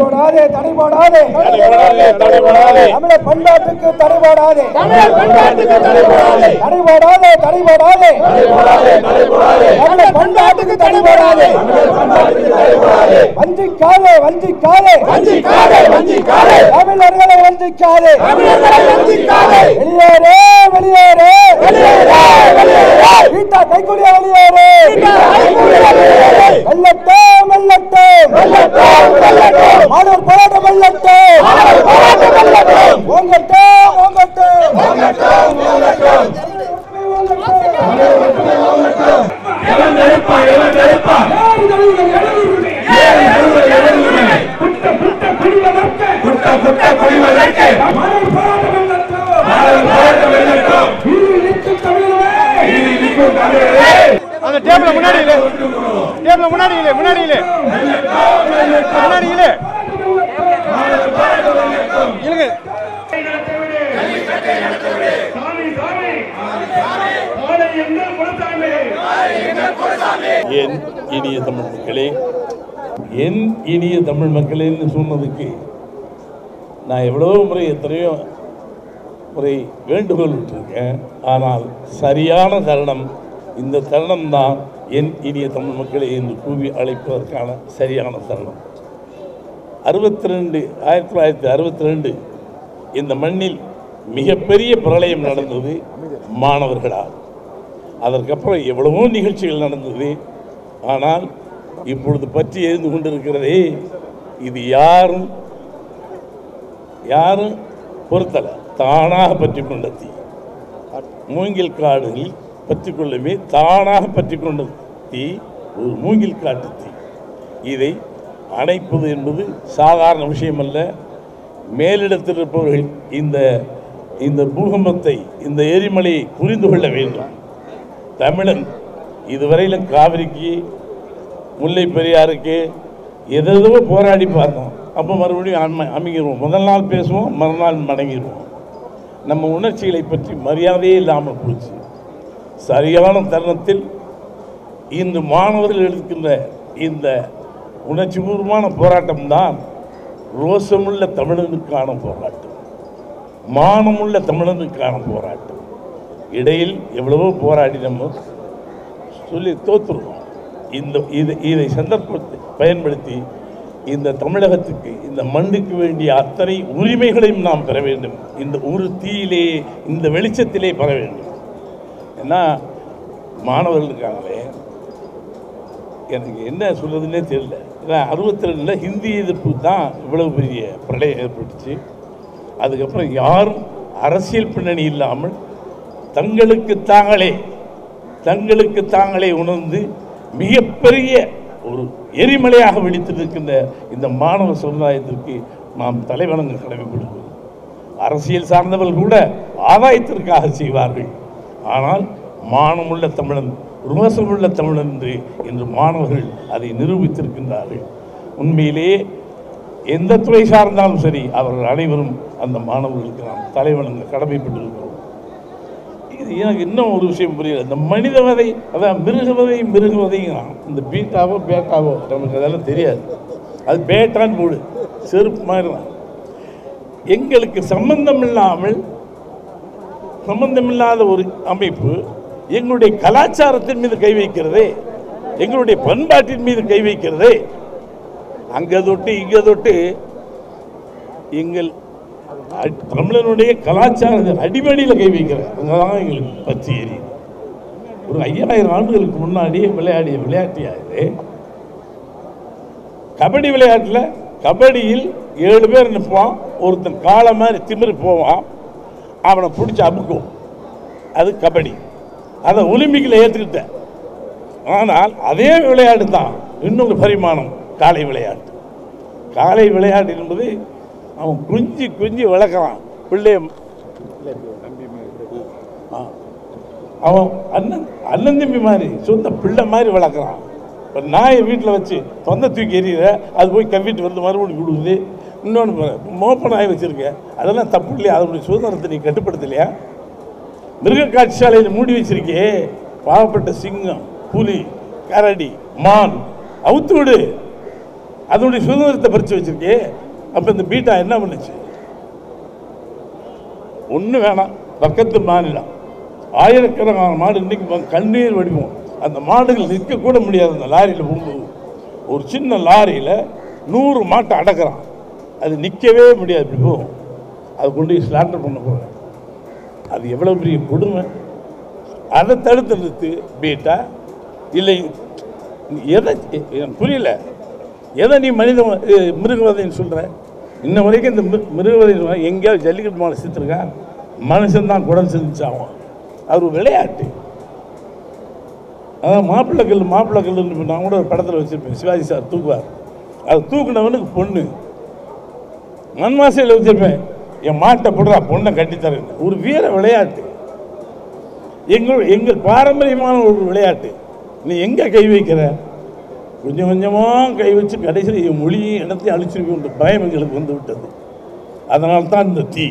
போடாதே தடை போடாதே போடாதே, தடை போடாதே. தமிழர் பண்பாட்டுக்கு தடை போடாதே தமிழர் பண்பாட்டுக்கு தடை போடாதே. தடை போடாதே தடை போடாதே தடை போடாதே, தடை போடாதே. தமிழர் பண்பாட்டுக்கு தடை போடாதே தமிழர் பண்பாட்டுக்கு தடை போடாதே. வஞ்சிக்காதே வஞ்சிக்காதே வஞ்சிக்காதே, வஞ்சிக்காதே. தமிழர்களை வஞ்சிக்காதே தமிழர்களை வஞ்சிக்காதே. வெளியேறு வெளியேறு வெளியேறு, வெளியேறு. வீட்டா கைக்குடிய வெளியேறு கைகூடி வெளியேறு. வெள்ளட்டும் வெள்ளட்டும் வெல்லட்டும், வெல்லட்டும். மாணவர் போராட்டம் வெள்ளட்டும் மாணவர் போராட்டம் வெல்லட்டும். ஓங்கட்டும் ஓங்கட்டும் வெல்லட்டும், வெல்லட்டும். எவன் எடுப்பான், எவன் எடுப்பான்? ஏன் எழுவது, எழுவது? குட்ட, குட்ட குடிவதற்கு. மாணவர் போராட்டம் வெல்லட்டும். நீதி நிற்கும் தமிழரே. அந்த டேபிள் முன்னாடி இல்ல டேபிள் முன்னாடி இல்ல முன்னாடி இல்ல முன்னாடி இல்ல இல்லங்க என் இனிய தமிழ் மக்களே என் இனிய தமிழ் மக்களேன்னு சொன்னதுக்கு நான் எவ்வளோ முறை எத்தனையோ முறை வேண்டுகோள் விட்டிருக்கேன் ஆனால் சரியான தருணம் இந்த தருணம் தான் என் இனிய தமிழ் மக்களே என்று கூவி அழைப்பதற்கான சரியான தருணம் அறுபத்தி ரெண்டு ஆயிரத்தி தொள்ளாயிரத்தி அறுபத்தி ரெண்டு இந்த மண்ணில் மிகப்பெரிய பிரளயம் நடந்தது மாணவர்களால் அதற்கப்புறம் எவ்வளவோ நிகழ்ச்சிகள் நடந்தது ஆனால் இப்பொழுது பற்றி எரிந்து கொண்டிருக்கிறதே இது யாரும் யாரும் பொறுத்தலை தானாக பற்றி கொண்ட தீ மூங்கில் காடுகளில் பற்றி கொள்ளவே தானாக பற்றி கொண்ட தீ ஒரு மூங்கில் காட்டு தீ இதை அணைப்பது என்பது சாதாரண விஷயமல்ல மேலிடத்தில் இருப்பவர்கள் இந்த இந்த பூகம்பத்தை இந்த எரிமலையை புரிந்து கொள்ள வேண்டும் தமிழன் இதுவரையிலும் காவிரிக்கு முல்லை பெரியாருக்கு எதோ போராடி பார்த்தோம் அப்போ மறுபடியும் அம அமைங்கிடுவோம் முதல் நாள் பேசுவோம் மறுநாள் மடங்கிடுவோம் நம்ம உணர்ச்சிகளை பற்றி மரியாதையே இல்லாமல் போச்சு சரியான தருணத்தில் இன்று மாணவர்கள் எடுக்கின்ற இந்த உணர்ச்சிபூர்வமான போராட்டம் தான் ரோசமுள்ள தமிழனுக்கான போராட்டம் மானமுள்ள தமிழனுக்கான போராட்டம் இடையில் எவ்வளவோ போராடி நம்ம சொல்லி தோற்றுருவோம் இந்த இது இதை சந்தர்ப்பத்தை பயன்படுத்தி இந்த தமிழகத்துக்கு இந்த மண்ணுக்கு வேண்டிய அத்தனை உரிமைகளையும் நாம் பெற வேண்டும் இந்த ஒரு தீயிலே இந்த வெளிச்சத்திலே பெற வேண்டும் ஏன்னா மாணவர்கள் இருக்காங்களே எனக்கு என்ன சொல்றதுன்னே தெரியல ஏன்னா அறுபத்தி ரெண்டில் ஹிந்தி எதிர்ப்பு தான் இவ்வளவு பெரிய பிரளயம் ஏற்பட்டுச்சு அதுக்கப்புறம் யாரும் அரசியல் பின்னணி இல்லாமல் தங்களுக்கு தாங்களே தங்களுக்கு தாங்களே உணர்ந்து மிகப்பெரிய ஒரு எரிமலையாக வெடித்திருக்கின்ற இந்த மாணவ சமுதாயத்திற்கு நாம் தலைவணங்க கடமைப்படுகிறோம் அரசியல் சார்ந்தவர்கள் கூட ஆதாயத்திற்காக செய்வார்கள் ஆனால் மானமுள்ள தமிழன் ரோசமுள்ள தமிழன் என்று இன்று மாணவர்கள் அதை நிரூபித்திருக்கின்றார்கள் உண்மையிலேயே எந்த துறை சார்ந்தாலும் சரி அவர்கள் அனைவரும் அந்த மாணவர்களுக்கு நாம் தலைவணங்க கடமைப்பட்டிருக்கிறோம் இது எனக்கு இன்னும் ஒரு விஷயம் புரியல இந்த மனிதவதை அதான் மிருகவதை மிருகவதைங்கிறான் இந்த பீட்டாவோ பேட்டாவோ நமக்கு அதெல்லாம் தெரியாது அது பேட்டான்னு போடு செருப்பு மாதிரி தான் எங்களுக்கு சம்பந்தம் இல்லாமல் சம்பந்தமில்லாத ஒரு அமைப்பு எங்களுடைய கலாச்சாரத்தின் மீது கை வைக்கிறதே எங்களுடைய பண்பாட்டின் மீது கை வைக்கிறதே அங்கே தொட்டு இங்கே தொட்டு எங்கள் அ- தமிழனுடைய கலாச்சார அடிமடியில் கை வைக்கிறார் அங்கதான் எங்களுக்கு பற்றி எரியுது ஒரு ஐயாயிரம் ஆண்டுகளுக்கு முன்னாடியே விளையாடிய விளையாட்டியா இது கபடி விளையாட்டில் கபடியில் ஏழு பேர் நிற்பான் ஒருத்தன் காலை மாதிரி திமிரு போவான் அவனை பிடிச்சி அமுக்கும் அது கபடி அதை ஒலிம்பிக்கில் ஏற்றுக்கிட்டேன் ஆனால் அதே விளையாட்டு தான் இன்னொரு பரிமாணம் காலை விளையாட்டு காலை விளையாட்டு என்பது அவன் குஞ்சு குஞ்சு வளர்க்குறான் பிள்ளைய ஆ. அவன் அண்ணன் அண்ணன் தம்பி மாதிரி சொந்த பிள்ளை மாதிரி வளர்க்குறான் இப்போ நாயை வீட்டில் வச்சு தொந்த தூக்கி எறிகிற அது போய் கவ்விட்டு வந்து மறுபடியும் கொடுக்குது இன்னொன்று மோப்ப நாய் வச்சுருக்க அதெல்லாம் தப்பு இல்லையா அதனுடைய சுதந்திரத்தை நீ கட்டுப்படுத்தலையா மிருக காட்சிசாலையில் மூடி வச்சிருக்கே பாவப்பட்ட சிங்கம் புலி கரடி மான் அவுத்து விடு அதனுடைய சுதந்திரத்தை பறிச்சு வச்சிருக்கே அப்ப இந்த பீட்டா என்ன பண்ணுச்சு ஒண்ணு வேணாம் பக்கத்து மாநிலம் ஆயிரக்கணக்கான மாடு இன்னைக்கு ப- கண்ணீர் வடிவோம் அந்த மாடுகள் நிற்க கூட முடியாது அந்த லாரியில் போகும்போது ஒரு சின்ன லாரியில் நூறு மாட்டை அடக்குறான் அது நிற்கவே முடியாது இப்படி போகும் அது கொண்டு போய் ஸ்லாண்டர் பண்ண போகிறேன் அது எவ்வளோ பெரிய கொடுமை அதை தடுத்து நிறுத்து பீட்டா இல்லை எதை எனக்கு புரியல எதை நீ மனித அஹ், மிருகவதைன்னு சொல்கிற இன்ன வரைக்கும் இந்த மி- மிருகவதை எங்கேயாவது ஜல்லிக்கட்டு மாலை செத்துருக்கா மனுஷன் தான் குடல் செஞ்சாகும் அது ஒரு விளையாட்டு அதான் மாப்பிள்ளை கல் மாப்பிள்ளை கல்லுன்னு நான் கூட ஒரு படத்தில் வச்சுருப்பேன் சிவாஜி சார் தூக்குவார் அது தூக்குனவனுக்கு பொண்ணு மண்மாசையில் வச்சிருப்பேன் என் மாட்டை போடுறா பொண்ணை கட்டித்தரேன் ஒரு வீர விளையாட்டு எங்கள் எங்கள் பாரம்பரியமான ஒரு விளையாட்டு நீ எங்கே கை வைக்கிற கொஞ்சம் கொஞ்சமாக கை வச்சு கடைசியில் என் மொழியும் இடத்தையும் அழிச்சிருக்கோன்ற பயம் எங்களுக்கு வந்து விட்டது அதனால தான் இந்த தீ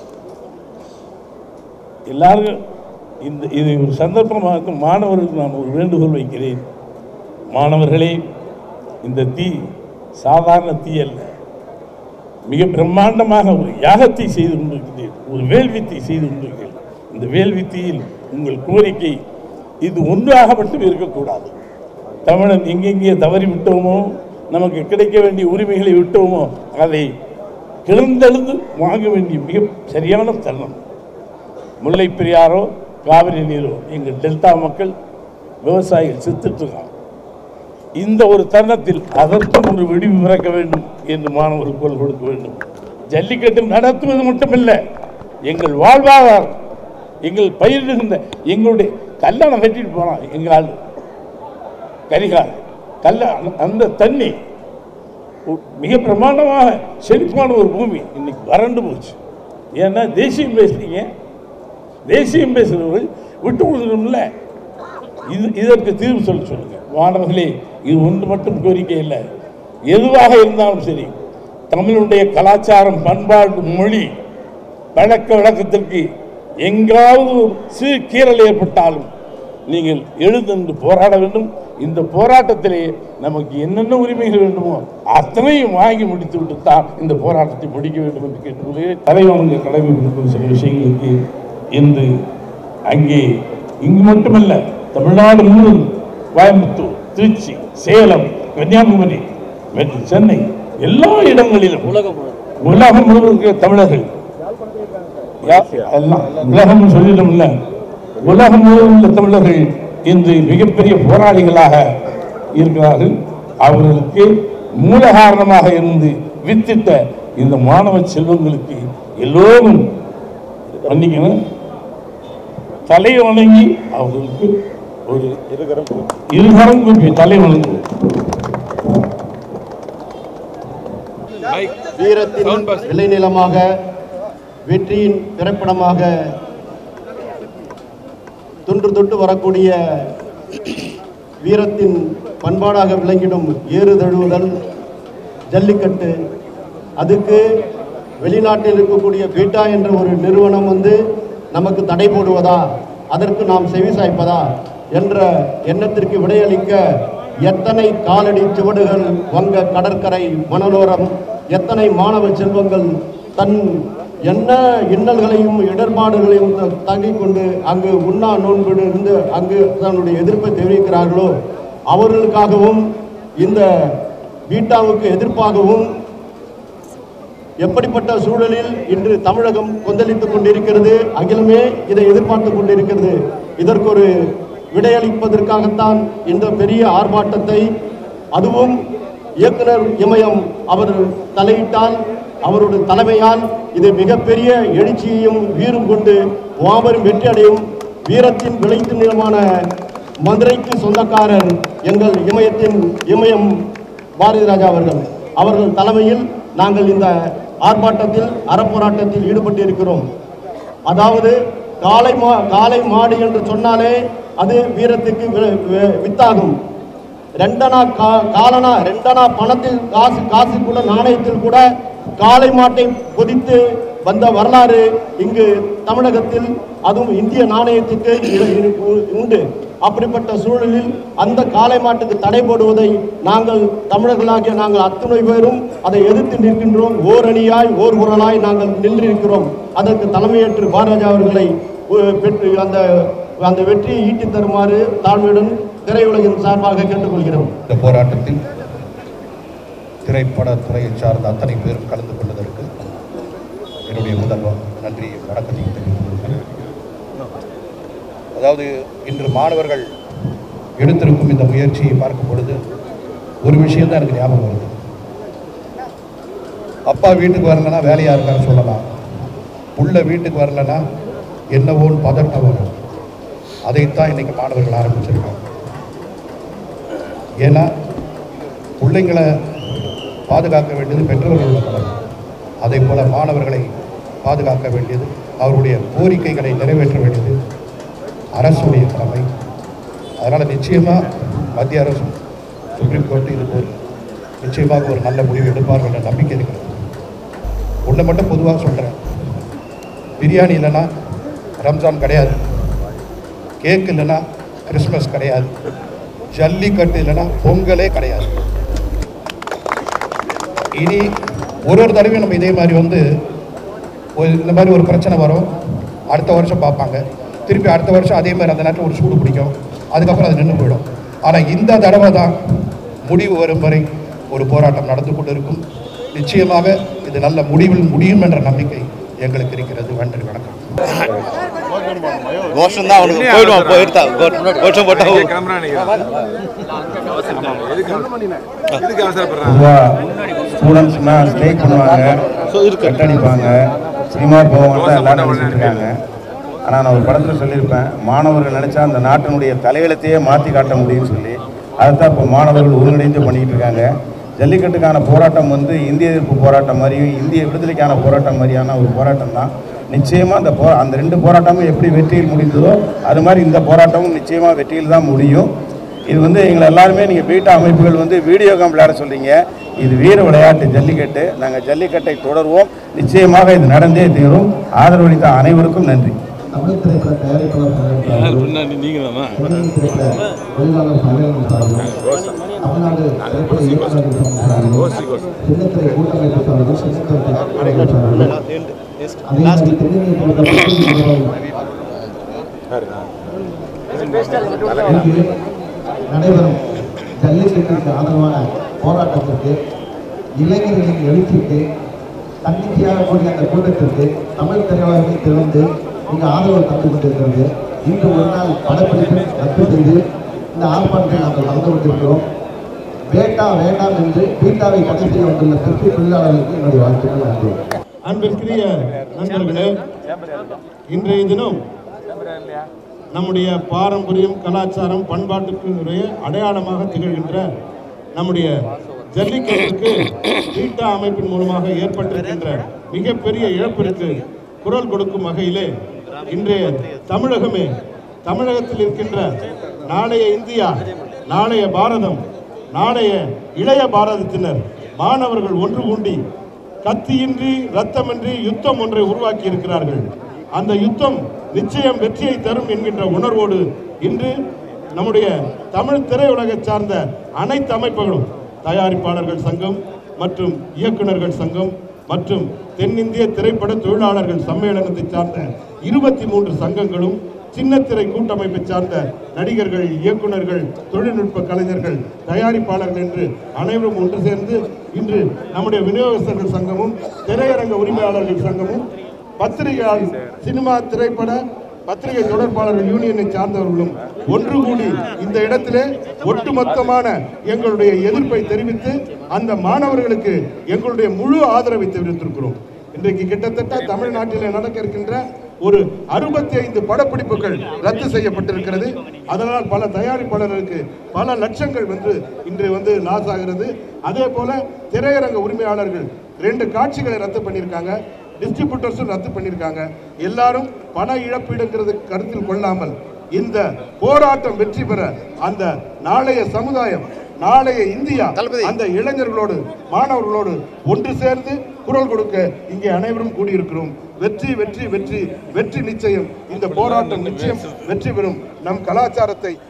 எல்லாரும் இந்த இது ஒரு சந்தர்ப்பமாக இருக்கும் மாணவர்களுக்கு நான் ஒரு வேண்டுகோள் வைக்கிறேன் மாணவர்களே இந்த தீ சாதாரண தீ அல்ல மிக பிரம்மாண்டமாக ஒரு யாகத்தை செய்து கொண்டிருக்கிறீர்கள் ஒரு வேள்வி தீ செய்து கொண்டிருக்கிறீர்கள் இந்த வேள்வி தீயில் உங்கள் கோரிக்கை இது ஒன்றாக மட்டும் இருக்கக்கூடாது தமிழன் எங்கெங்கே தவறி விட்டோமோ நமக்கு கிடைக்க வேண்டிய உரிமைகளை விட்டோமோ அதை கிளந்தெழுந்து வாங்க வேண்டிய மிக சரியான தருணம் முல்லை பெரியாரோ காவிரி நீரோ எங்கள் டெல்டா மக்கள் விவசாயிகள் செத்துட்டு இருக்காங்க இந்த ஒரு தருணத்தில் அதற்கும் ஒரு விடிவு பிறக்க வேண்டும் என்று மாணவர்கள் குரல் கொடுக்க வேண்டும் ஜல்லிக்கட்டு நடத்துவது மட்டுமில்ல எங்கள் வாழ்வாதாரம் எங்கள் பயிரிடுகின்ற எங்களுடைய கல்யாணம் கட்டிட்டு போனான் எங்களால் கரிகால் கல்ல அந்த தண்ணி ஒ- மிக பிரமாண்டமாக செழிப்பான ஒரு பூமி இன்னைக்கு வறண்டு போச்சு ஏன்னா தேசியம் பேசுறீங்க தேசியம் பேசுகிறவர்கள் விட்டு கொடுக்கணும்ல இது இதற்கு தீர்வு சொல்ல சொல்லுங்க மாணவர்களே இது ஒன்று மட்டும் கோரிக்கை இல்லை எதுவாக இருந்தாலும் சரி தமிழுடைய கலாச்சாரம் பண்பாடு மொழி பழக்க வழக்கத்திற்கு எங்காவது ஒரு சிறு கீறல் ஏற்பட்டாலும் நீங்கள் எழுந்து போராட வேண்டும் இந்த போராட்டத்திலே நமக்கு என்னென்ன உரிமைகள் வேண்டுமோ அத்தனையும் வாங்கி முடித்து விட்டு தான் இந்த போராட்டத்தை முடிக்க வேண்டும் என்று கேட்டுக்கொள்கிறேன் தலைவனுங்க கடமை கொடுக்கும் சில விஷயங்களுக்கு இன்று அங்கே இங்கு மட்டுமல்ல தமிழ்நாடு முழுவதும் கோயம்புத்தூர் திருச்சி சேலம் கன்னியாகுமரி மற்றும் சென்னை எல்லா இடங்களிலும் உலகம் உலகம் முழுவதும் இருக்கிற தமிழர்கள் யா- எல்லாம் உலகம் சொல்லிடும்ல உலகம் முழுவதும் உள்ள தமிழர்கள் இன்று மிகப்பெரிய போராளிகளாக இருக்கிறார்கள் அவர்களுக்கு மூல காரணமாக இருந்து வித்திட்ட இந்த மாணவ செல்வங்களுக்கு எல்லோரும் மன்னிக்கணும் தலை வணங்கி அவர்களுக்கு ஒரு இருகரம் கூப்பி தலை வணங்குவோம் வீரத்தின் விளைநிலமாக வெற்றியின் பிறப்பிடமாக தொன்று தொட்டு வரக்கூடிய வீரத்தின் பண்பாடாக விளங்கிடும் ஏறு தழுவுதல் ஜல்லிக்கட்டு அதுக்கு வெளிநாட்டில் இருக்கக்கூடிய பீட்டா என்ற ஒரு நிறுவனம் வந்து நமக்கு தடை போடுவதா அதற்கு நாம் செவி சாய்ப்பதா என்ற எண்ணத்திற்கு விடையளிக்க எத்தனை காலடி சுவடுகள் வங்க கடற்கரை மணலோரம் எத்தனை மாணவ செல்வங்கள் தன் என்ன இன்னல்களையும் இடர்பாடுகளையும் த- தாங்கிக் கொண்டு அங்கு உண்ணா நோன்பு இருந்து அங்கு தன்னுடைய எதிர்ப்பை தெரிவிக்கிறார்களோ அவர்களுக்காகவும் இந்த பீட்டாவுக்கு எதிர்ப்பாகவும் எப்படிப்பட்ட சூழலில் இன்று தமிழகம் கொந்தளித்துக் கொண்டிருக்கிறது அகிலமே இதை எதிர்பார்த்து கொண்டிருக்கிறது இதற்கு ஒரு விடையளிப்பதற்காகத்தான் இந்த பெரிய ஆர்ப்பாட்டத்தை அதுவும் இயக்குனர் இமயம் அவர் தலையிட்டால் அவருடைய தலைமையால் இது மிகப்பெரிய எழுச்சியையும் வீரும் கொண்டு மாபெரும் வெற்றி அடையும் வீரத்தின் விளைத்து நிலமான மதுரைக்கு சொந்தக்காரர் எங்கள் இமயத்தின் இமயம் பாரதி ராஜா அவர்கள் அவர்கள் தலைமையில் நாங்கள் இந்த ஆர்ப்பாட்டத்தில் அறப்போராட்டத்தில் ஈடுபட்டு இருக்கிறோம் அதாவது காளை மா காளை மாடு என்று சொன்னாலே அது வீரத்துக்கு வி- வி- வித்தாகும் ரெண்டனா கா காலனா ரெண்டனா பணத்தில் காசு காசு கூட நாணயத்தில் கூட காளை மாட்டை பொதித்து வந்த வரலாறு இங்கு தமிழகத்தில் அதுவும் இந்திய நாணயத்துக்கு இ- இ- உண்டு அப்படிப்பட்ட சூழலில் அந்த காளை மாட்டுக்கு தடை போடுவதை நாங்கள் தமிழர்களாகிய நாங்கள் அத்துணை பேரும் அதை எதிர்த்து நிற்கின்றோம் ஓரணியாய் ஓர் குரலாய் நாங்கள் நின்றிருக்கிறோம் அதற்கு தலைமையேற்று பாரராஜா அவர்களை உ- பெற்று அந்த அந்த வெற்றியை ஈட்டித் தருமாறு தாழ்மையுடன் திரையுலகின் சார்பாக கேட்டுக்கொள்கிறோம் இந்த போராட்டத்தில் திரைப்பட துறையை சார்ந்த அத்தனை பேரும் கலந்து கொண்டதற்கு என்னுடைய முதல் நன்றி வணக்கத்தையும் தெரிவித்துக் கொள்கிறேன் அதாவது இன்று மாணவர்கள் எடுத்திருக்கும் இந்த முயற்சியை பார்க்கும் பொழுது ஒரு விஷயம் தான் எனக்கு ஞாபகம் வருது அப்பா வீட்டுக்கு வரலன்னா வேலையா இருக்கான்னு சொல்லலாம் புள்ள வீட்டுக்கு வரலன்னா என்னவோன்னு பதட்டம் வரும் அதைத்தான் இன்னைக்கு மாணவர்கள் ஆரம்பிச்சிருக்காங்க ஏன்னா பிள்ளைங்களை பாதுகாக்க வேண்டியது பெற்றோர்களோட கடமை அதே போல மாணவர்களை பாதுகாக்க வேண்டியது அவருடைய கோரிக்கைகளை நிறைவேற்ற வேண்டியது அரசுடைய கடமை அதனால் நிச்சயமாக மத்திய அரசும் சுப்ரீம் கோர்ட்டு இது ஒரு நிச்சயமாக ஒரு நல்ல முடிவு எடுப்பார்கள் என்ற நம்பிக்கை இருக்கிறது ஒன்றை மட்டும் பொதுவாக சொல்கிறேன் பிரியாணி இல்லைன்னா ரம்ஜான் கிடையாது கேக் இல்லைன்னா கிறிஸ்மஸ் கிடையாது ஜல்லிக்கட்டு இல்லைன்னா பொங்கலே கிடையாது இனி ஒரு ஒரு தடவையும் நம்ம இதே மாதிரி வந்து ஒரு இந்த மாதிரி ஒரு பிரச்சனை வரும் அடுத்த வருஷம் பார்ப்பாங்க திருப்பி அடுத்த வருஷம் அதே மாதிரி அந்த நேரத்தில் ஒரு சூடு பிடிக்கும் அதுக்கப்புறம் அது நின்று போயிடும் ஆனால் இந்த தடவை தான் முடிவு வரும் வரை ஒரு போராட்டம் நடந்து கொண்டு இருக்கும் நிச்சயமாக இது நல்ல முடிவில் முடியும் என்ற நம்பிக்கை எங்களுக்கு இருக்கிறது நன்றி வணக்கம் கோஷம் தான் அவனுக்கு போயிடுவான் போயிட்டா கோஷம் போட்டா பொதுவாக ஸ்டூடெண்ட்ஸ்னால் ஸ்ட்ரைக் பண்ணுவாங்க கட்டடிப்பாங்க சினிமா போவாங்க தான் எல்லாரும் நினச்சிட்டு இருக்காங்க ஆனால் நான் ஒரு படத்தில் சொல்லியிருப்பேன் மாணவர்கள் நினச்சா அந்த நாட்டினுடைய தலையெழுத்தையே மாற்றி காட்ட முடியும்னு சொல்லி அதைத்தான் இப்போ மாணவர்கள் ஒருங்கிணைந்து பண்ணிக்கிட்டு இருக்காங்க ஜல்லிக்கட்டுக்கான போராட்டம் வந்து இந்திய எதிர்ப்பு போராட்டம் மாதிரியும் இந்திய விடுதலைக்கான போராட்டம் மாதிரியான ஒரு போராட்டம் தான் நிச்சயமாக அந்த போ அந்த ரெண்டு போராட்டமும் எப்படி வெற்றியில் முடிந்ததோ அது மாதிரி இந்த போராட்டமும் நிச்சயமாக வெற்றியில் தான் முடியும் இது வந்து எங்களை எல்லாருமே நீங்கள் பீட்டா அமைப்புகள் வந்து வீடியோ கேம் விளையாட சொல்றீங்க இது வீர விளையாட்டு ஜல்லிக்கட்டு நாங்கள் ஜல்லிக்கட்டை தொடர்வோம் நிச்சயமாக இது நடந்தே தீரும் ஆதரவளித்த அனைவருக்கும் நன்றி தமிழ் திரைப்பட தயாரிப்பாளர் சங்கம் சார்பில் நீங்க தானா சென்னை திரைப்பட தொழிலாளர் சம்மேளனம் சார்பில் தமிழ்நாடு திரைப்பட இயக்குநர்கள் சங்கம் சார்பில் சின்னத்திரை கூட்டமைப்பு சார்பில் சின்னத்திரை தயாரிப்பாளர்கள் சார்பில் அதே மாதிரி தென்னிந்திய பொறுத்த இங்கு நடைபெறும் ஜல்லிக்கட்டுக்கு ஆதரவான போராட்டத்திற்கு இளைஞர்களின் எழுச்சிக்கு தன்னிச்சையாக கூடிய அந்த கூட்டத்திற்கு தமிழ் திரையாளர்கள் திறந்து இங்கு ஆதரவு தந்து கொண்டிருக்கிறது இன்று ஒரு நாள் படப்பிடிப்பு ரத்து செய்து இந்த ஆர்ப்பாட்டத்தில் நாங்கள் கலந்து கொண்டிருக்கிறோம் வேட்டா வேண்டாம் என்று பீட்டாவை தடை செய்ய வந்துள்ள சிற்பி தொழிலாளர்களுக்கு என்னுடைய வாழ்த்துக்கள் நன்றி அன்பிற்குரிய நண்பர்களே இன்றைய தினம் நம்முடைய பாரம்பரியம் கலாச்சாரம் பண்பாட்டுக்குரிய அடையாளமாக திகழ்கின்ற நம்முடைய ஜல்லிக்கட்டுக்கு பீட்டா அமைப்பின் மூலமாக ஏற்பட்டிருக்கின்ற மிகப்பெரிய இழப்பிற்கு குரல் கொடுக்கும் வகையிலே இன்றைய தமிழகமே தமிழகத்தில் இருக்கின்ற நாளைய இந்தியா நாளைய பாரதம் நாளைய இளைய பாரதத்தினர் மாணவர்கள் ஒன்று கூடி கத்தியின்றி ரத்தமின்றி யுத்தம் ஒன்றை உருவாக்கி இருக்கிறார்கள் அந்த யுத்தம் நிச்சயம் வெற்றியை தரும் என்கின்ற உணர்வோடு இன்று நம்முடைய தமிழ் திரையுலகை சார்ந்த அனைத்து அமைப்புகளும் தயாரிப்பாளர்கள் சங்கம் மற்றும் இயக்குனர்கள் சங்கம் மற்றும் தென்னிந்திய திரைப்பட தொழிலாளர்கள் சம்மேளனத்தை சார்ந்த இருபத்தி மூன்று சங்கங்களும் சின்னத்திரை கூட்டமைப்பை சார்ந்த நடிகர்கள் இயக்குனர்கள் தொழில்நுட்ப கலைஞர்கள் தயாரிப்பாளர்கள் என்று அனைவரும் ஒன்று சேர்ந்து இன்று நம்முடைய விநியோகஸ்தர்கள் சங்கமும் திரையரங்க உரிமையாளர்கள் சங்கமும் பத்திரிகையாளர் சினிமா திரைப்பட பத்திரிகை தொடர்பாளர்கள் யூனியனை சார்ந்தவர்களும் ஒன்று கூடி இந்த இடத்திலே ஒட்டுமொத்தமான எங்களுடைய எதிர்ப்பை தெரிவித்து அந்த மாணவர்களுக்கு எங்களுடைய முழு ஆதரவை தெரிவித்திருக்கிறோம் இன்றைக்கு கிட்டத்தட்ட தமிழ்நாட்டில் நடக்க இருக்கின்ற ஒரு அறுபத்தி ஐந்து படப்பிடிப்புகள் ரத்து செய்யப்பட்டிருக்கிறது அதனால் பல தயாரிப்பாளர்களுக்கு பல லட்சங்கள் வந்து இன்று வந்து லாஸ் ஆகிறது அதே போல திரையரங்க உரிமையாளர்கள் ரெண்டு காட்சிகளை ரத்து பண்ணியிருக்காங்க டிஸ்ட்ரிபியூட்டர்ஸும் ரத்து பண்ணியிருக்காங்க எல்லாரும் பண இழப்பீடுங்கிறது கருத்தில் கொள்ளாமல் இந்த போராட்டம் வெற்றி பெற அந்த நாளைய சமுதாயம் நாளைய இந்தியா அந்த இளைஞர்களோடு மாணவர்களோடு ஒன்று சேர்ந்து குரல் கொடுக்க இங்கே அனைவரும் கூடியிருக்கிறோம் வெற்றி வெற்றி வெற்றி வெற்றி நிச்சயம் இந்த போராட்டம் நிச்சயம் வெற்றி பெறும் நம் கலாச்சாரத்தை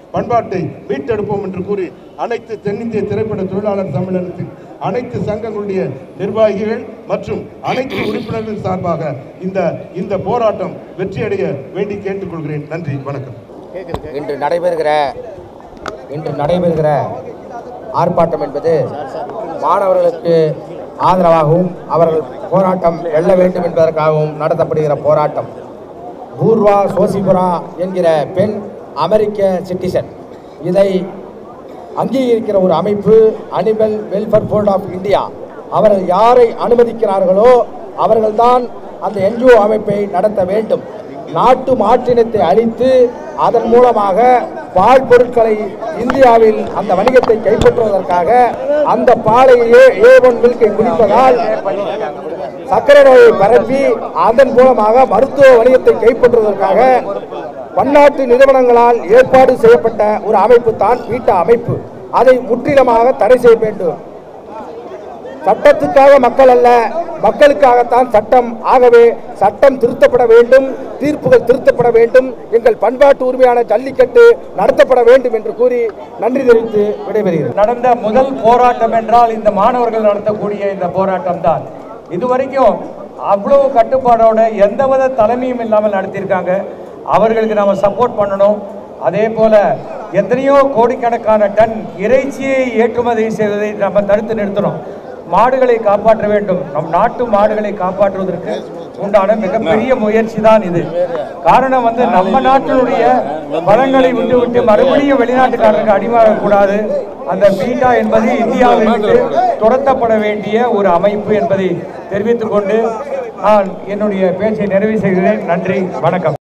பண்பாட்டை மீட்டெடுப்போம் என்று கூறி அனைத்து தென்னிந்திய திரைப்பட தொழிலாளர் சம்மேளனத்தின் அனைத்து சங்கங்களுடைய நிர்வாகிகள் மற்றும் அனைத்து உறுப்பினர்கள் சார்பாக இந்த இந்த போராட்டம் வெற்றியடைய வேண்டி கேட்டுக்கொள்கிறேன் நன்றி வணக்கம் இன்று நடைபெறுகிற இன்று நடைபெறுகிற ஆர்ப்பாட்டம் என்பது மாணவர்களுக்கு ஆதரவாகவும் அவர்கள் போராட்டம் வெல்ல வேண்டும் என்பதற்காகவும் நடத்தப்படுகிற போராட்டம் பூர்வா சோசிபுரா என்கிற பெண் அமெரிக்க சிட்டிசன் இதை அங்கீகரிக்கிற ஒரு அமைப்பு animal welfare board of India அவர்கள் யாரை அனுமதிக்கிறார்களோ அவர்கள்தான் அந்த என்ஜிஓ அமைப்பை நடத்த வேண்டும் நாட்டு மாற்றினத்தை அழித்து அதன் மூலமாக பால் பொருட்களை இந்தியாவில் அந்த வணிகத்தை கைப்பற்றுவதற்காக அந்த பாலை ஏ ஒன் மில்கை குடிப்பதால் சர்க்கரை நோயை பரப்பி அதன் மூலமாக மருத்துவ வணிகத்தை கைப்பற்றுவதற்காக பன்னாட்டு நிறுவனங்களால் ஏற்பாடு செய்யப்பட்ட ஒரு அமைப்பு தான் வீட்டா அமைப்பு அதை முற்றிலுமாக தடை செய்ய வேண்டும் சட்டத்துக்காக மக்கள் அல்ல மக்களுக்காகத்தான் சட்டம் ஆகவே சட்டம் திருத்தப்பட வேண்டும் தீர்ப்புகள் திருத்தப்பட வேண்டும் எங்கள் பண்பாட்டு உரிமையான ஜல்லிக்கட்டு நடத்தப்பட வேண்டும் என்று கூறி நன்றி தெரிவித்து விடைபெறுகிறேன் நடந்த முதல் போராட்டம் என்றால் இந்த மாணவர்கள் நடத்தக்கூடிய இந்த போராட்டம் தான் இதுவரைக்கும் அவ்வளவு கட்டுப்பாடோட எந்தவித தலைமையும் இல்லாமல் நடத்தியிருக்காங்க அவர்களுக்கு நாம சப்போர்ட் பண்ணணும் அதே போல எத்தனையோ கோடிக்கணக்கான டன் இறைச்சியை ஏற்றுமதி செய்வதை நம்ம தடுத்து நிறுத்தணும் மாடுகளை காப்பாற்ற வேண்டும் நம் நாட்டு மாடுகளை காப்பாற்றுவதற்கு உண்டான மிகப்பெரிய முயற்சி தான் இது காரணம் வந்து நம்ம நாட்டினுடைய வளங்களை விட்டு விட்டு மறுபடியும் வெளிநாட்டுக்காரருக்கு அடிமாக கூடாது அந்த பீட்டா என்பது இந்தியாவில் விட்டு துரத்தப்பட வேண்டிய ஒரு அமைப்பு என்பதை தெரிவித்துக் கொண்டு நான் என்னுடைய பேச்சை நிறைவு செய்கிறேன் நன்றி வணக்கம்